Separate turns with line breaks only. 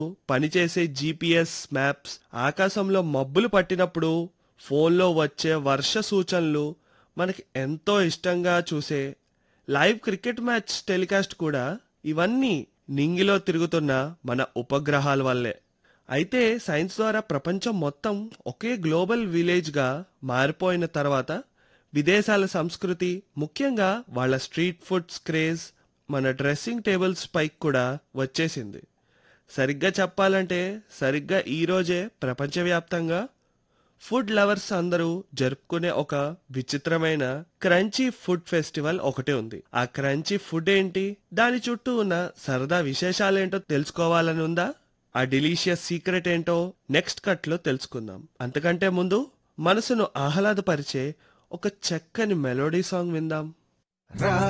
పనిచేసే GPS maps ఆకాశంలో మబ్బులు పట్టినప్పుడు ఫోన్లో వచ్చే వర్ష సూచనలు మనకి ఎంతో ఇష్టంగా చూసే లైవ్ క్రికెట్ మ్యాచ్ టెలికాస్ట్ కూడా ఇవన్నీ నింగిలో తిరుగుతున్న మన ఉపగ్రహాల వల్లే అయితే సైన్స్ ద్వారా ప్రపంచం మొత్తం ఒకే గ్లోబల్ విలేజ్గా మారిపోయిన తర్వాత విదేశాల సంస్కృతి ముఖ్యంగా వాళ్ళ స్ట్రీట్ ఫుడ్స్ క్రేజ్ మన డ్రెస్సింగ్ టేబుల్స్ పైకి కూడా వచ్చేసింది సరిగ్గా చెప్పాలంటే సరిగ్గా ఈ రోజే ప్రపంచవ్యాప్తంగా ఫుడ్ లవర్స్ అందరూ జరుపుకునే ఒక విచిత్రమైన క్రంచీ ఫుడ్ ఫెస్టివల్ ఒకటి ఉంది ఆ క్రంచీ ఫుడ్ ఏంటి దాని చుట్టూ ఉన్న సరదా విశేషాలేంటో తెలుసుకోవాలని ఉందా ఆ డిలీషియస్ సీక్రెట్ ఏంటో నెక్స్ట్ కట్ లో తెలుసుకుందాం అంతకంటే ముందు మనసును ఆహ్లాదపరిచే ఒక చక్కని మెలోడీ సాంగ్ విందాం
రా